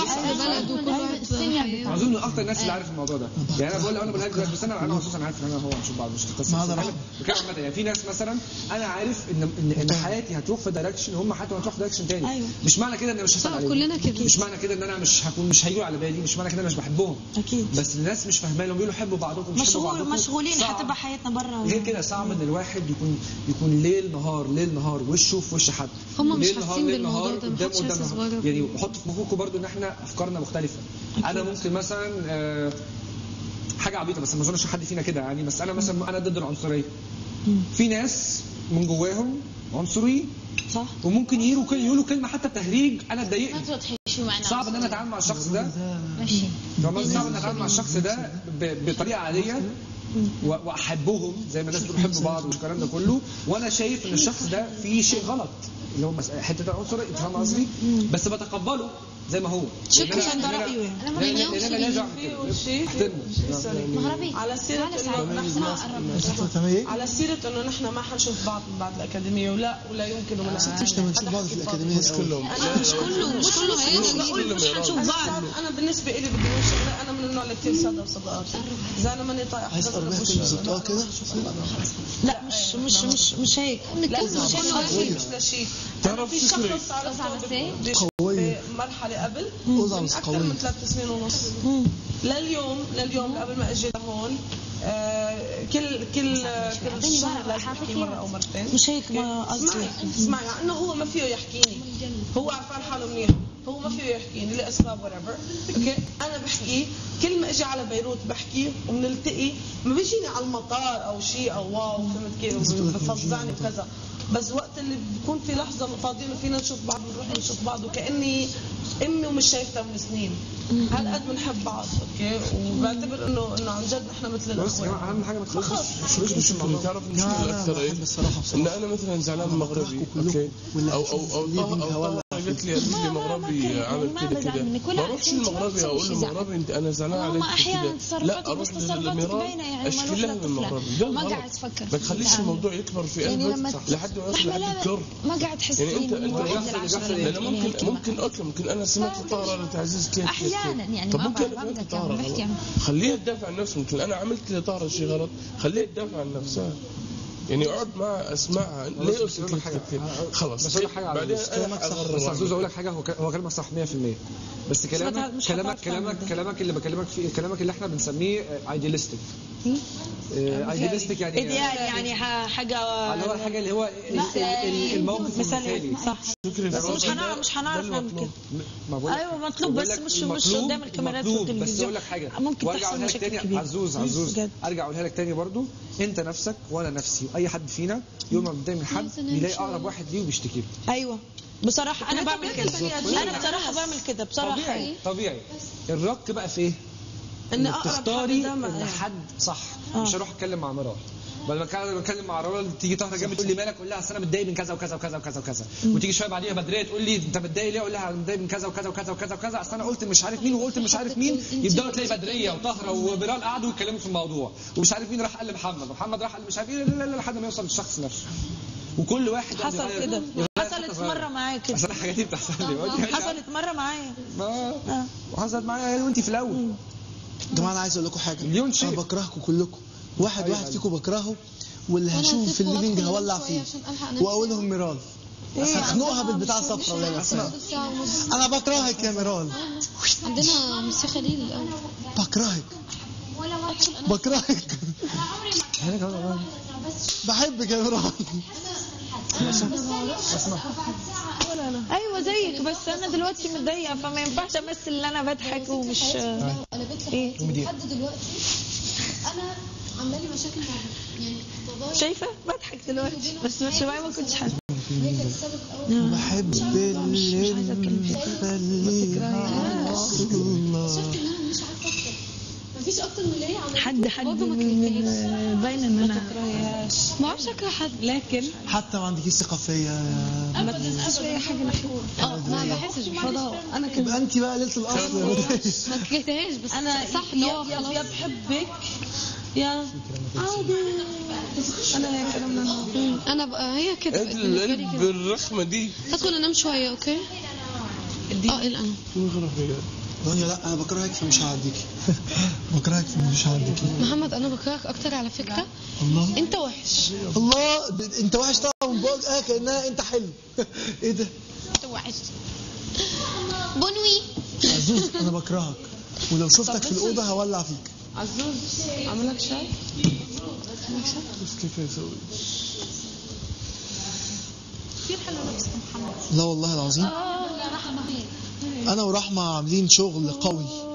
اهل بلد وكل واحد في حياته. اظن اكتر الناس اللي عارف الموضوع ده يعني انا بقول انا بقولها لك دلوقتي بس انا انا خصوصا عارف ان انا هو هنشوف بعض مش القصه ما بس هذا أنا بتكلم عامة يعني في ناس مثلا انا عارف ان ان, إن حياتي هتروح في دايركشن هم حياتهم هتروح في دايركشن تاني أيوة. مش معنى كده ان انا مش هسال صح، عليهم كلنا كده. مش معنى كده ان انا مش هكون مش هيجوا على بالي مش معنى كده ان انا مش بحبهم أكيد. بس الناس مش فاهمه لهم بيقولوا حبوا بعضكم مش حبوا مشغول بعضكم مشغولين صعب. هتبقى حياتنا برا غير كده صعب ان الواحد يكون يكون ليل نهار ليل نهار وشه في وش حد هم مش ليل نهار حاسين ليل بالموضوع نهار ده، قدام محدش قدام حاسس نهار. بره. يعني وحطوا في مخكم برضو ان احنا افكارنا مختلفه انا ممكن مثلا آه، حاجه عبيطه بس ما اظنش حد فينا كده يعني بس انا مثلا انا ضد العنصريه في ناس من جواهم عنصريين صح وممكن يقولوا كل- يقولوا كلمه حتى تهريج انا ما تضايقني توضحي معنى صعب ان انا اتعامل مع الشخص ده ماشي فاهم قصدي؟ صعب ان اتعامل مع الشخص ده ب- بطريقه عاديه و- واحبهم زي ما الناس بتقول حبوا بعض والكلام ده كله وانا شايف ان الشخص ده فيه شيء غلط اللي هو مس- حته العنصريه انت فاهم قصدي؟ بس بتقبله زي ما هو شكراً، لأن أنا- ده لأن أنا- رأيه يعني. أنا ما لأن- بينامش لأن انا لازم اعمل كده شيء احترمه مغربي على سيرة تعال إنه اسمع نحن اسمع قرب تمام على سيرة انه نحن ما حنشوف بعض من بعد الاكاديمية ولا ولا يمكن ولا مش لما نشوف بعض في الاكاديميه كلهم مش كله مش كله هيقدر مش حنشوف انا بعض صار- انا بالنسبة لي بدي اقول شغلة انا من النوع اللي كثير سادة وصدقات اذا انا ماني طايق عايز حدا تقربيها بوش- كلمه زبطها كده لا مش مش مش مش هيك لا مش مش هيك مش لشيء تعرف في فكري شخص عرفته بس ب- قوية. بمرحلة قبل أوضع من بس أكثر قوية. من ثلاث سنين ونص لليوم لليوم قبل ما اجي لهون آه، كل كل كل شهر لازم احكي مره او مرتين مش هيك ما قصدي اسمعي اسمعي انه هو ما فيه يحكيني هو عارفان حاله منيح هو ما فيه يحكيني لاسباب وريفر اوكي انا بحكي كل ما اجي على بيروت بحكي وبنلتقي ما بيجيني على المطار او شيء او واو فهمت كيف بفظعني وكذا بس وقت اللي بكون في لحظه فاضيين وفينا نشوف بعض ونروح نشوف بعض وكاني امي ومش شايفتها من سنين هالقد بنحب بعض اوكي وبعتبر انه انه عن جد نحن مثل بس يا الاخوان جماعه اهم حاجه ما تخافوش مش مش مش فكرة تعرف المشكلة لا، لا، الأكثر إيه؟ بحب الصراحة إن بصراحة. أنا مثلا زعلان أنا مغربي بكرهكم كلكم. أوكي واللي أو أو أو اللي طه يبقى أو هولع طه قالت لي قالت لي مغربي عمل ما كده بزعل كده منك، ولا ما اروحش أحكي، أنت ما المغربي اقول له تسويش مغربي انت انا زعلان هم عليك أحياناً كده تصرفاتك لا بس اروح تصرفاتك للميران باينة يعني، اشكي ملوش لها لا بالمغربي تفلح. ده ما غلط قاعد تفكر ما تخليش يعني. الموضوع يكبر في يعني قلبك لما ت- لحد ما يوصل أحمد، لحد لا، لا، الكر ما قاعد تحس يعني انت فيه انت من واحد بيحصل- لعشرة بيحصل- لما لان تجيني ممكن هالكلمة. ممكن اوكي ممكن انا سمعت طاره لتعزيز كيف كيف أحياناً كيف. يعني طب ما ممكن بعرف انا عنك قلت يعني، طاره بحكي غلط عن- خليها تدافع عن نفسها ممكن انا عملت لطاره شيء غلط خليها تدافع عن نفسها يعني اقعد معها اسمعها ليه بس قلت أقول لك حاجة. كده خلاص بس أقول لك حاجة على بعدين بس انا كلامك صح. حأقرر بس وأعمل عزوز اقول لك حاجه هو ك- هو كلامك صح 100% بس كلامك مش كلامك هتعرف تعمل كلامك ده. كلامك كلامك اللي بكلمك فيه كلامك اللي احنا بنسميه ايديالستيك ايديالستيك يعني ايديال يعني ح- حاجه اللي هو الحاجه اللي هو ال- ال- ال- الموقف مثالي المثالي صح فكرة بس الوضع مش ده- هنعرف مش هنعرف ده نعمل المطلوب. كده ما بقول لك- أيوة، مطلوب، بقول بس لك مش- مش مطلوب- قدام الكاميرات مطلوب، والتلفزيون. بس اقول لك حاجه ممكن وارجع تحصل اقولها لك مشاكل تاني كبيرة. عزوز مم، عزوز بجد. ارجع اقولها لك تاني برضو انت نفسك وانا نفسي واي حد فينا يوم ما بيتضايق من حد بيلاقي اقرب واحد ليه وبيشتكي له ايوه بصراحه انا بعمل كده انا بصراحه بعمل كده بصراحه طبيعي طبيعي الرك بقى في ايه؟ ان انك اقرب تختاري حد ده ان ما- حد صح مش هروح اتكلم مع مرار بدل ما كان بتكلم مع رول تيجي طهره جنبي تقول لي مالك اقول لها اصل انا متضايق من كذا وكذا وكذا وكذا وكذا وتيجي شويه بعديها بدريه تقول لي انت متضايق ليه اقول لها انا متضايق من كذا وكذا وكذا وكذا وكذا اصل انا قلت مش عارف مين وقلت مش عارف مين يبداوا تلاقي بدريه وطهره وبلال قعدوا يتكلموا في الموضوع ومش عارف مين راح قال لمحمد ومحمد راح قال مش عارف ايه لا لا لا لحد ما يوصل للشخص نفسه وكل واحد يقعد حصل يغير- كده يغير حصلت حتة صغيرة. مره معايا كده اصل انا الحاجات دي بتحصل لي بقول لي حصلت مره معايا ما آه. وحصلت معايا انا وانت في الاول يا جماعه انا عايز اقول لكم حاجه مليون شيء. انا بكرهكم كلكم واحد واحد فيكم بكرهه واللي هشوفه في الليفنج هولع فيه واقولهم ميرال هخنقها بالبتاع الصفراء ولا الاسماء انا بكرهك يا ميرال عندنا مسي خليل الأول بكرهك بكرهك بحبك يا ميرال ايوه زيك بس انا دلوقتي متضايقه فما ينفعش امثل ان انا بضحك ومش قلبت إيه؟ لحياتي لحد دلوقتي انا عامله لي مشاكل مع يعني تضايق شايفه بضحك دلوقتي بس من شويه ما كنتش حاسه هي كانت السبب اول بحب اللي مخليها اكتشفت ان انا مش عارفه اكتر مفيش اكتر من اللي هي عملته حد حد برضه ما من من كرهتهاش. باين ان انا ما اعرفش اكره حد لكن حتى ما عندكيش ثقه فيا يا ما تحسش بيا حاجه نحوه اه ما بحسش بفضاء انا كده يبقى انت بقى ليله الاصل يا بنت. ما كرهتهاش بس انا صح ان هو يا- يا خلاص يا بحبك يا عادي انا هيك انا من انا بقى هي كده بقت قد بالنسبه لي القلب كده الرخمة دي هدخل انام شويه اوكي بدي اه انا نغرف يا رانيا لا انا بكرهك فمش هعديكي بكرهك فمش هعديكي محمد انا بكرهك اكتر على فكره الله انت وحش الله ب- انت وحش طبعا من بقولك اه كانها انت حلو ايه ده انت وحش بنوي عزوز انا بكرهك ولو شفتك في الاوضه هولع فيك عزوز اعمل لك شاي بس كيف يسوي كثير حلو لبسك محمد لا والله العظيم انا ورحمه عاملين شغل قوي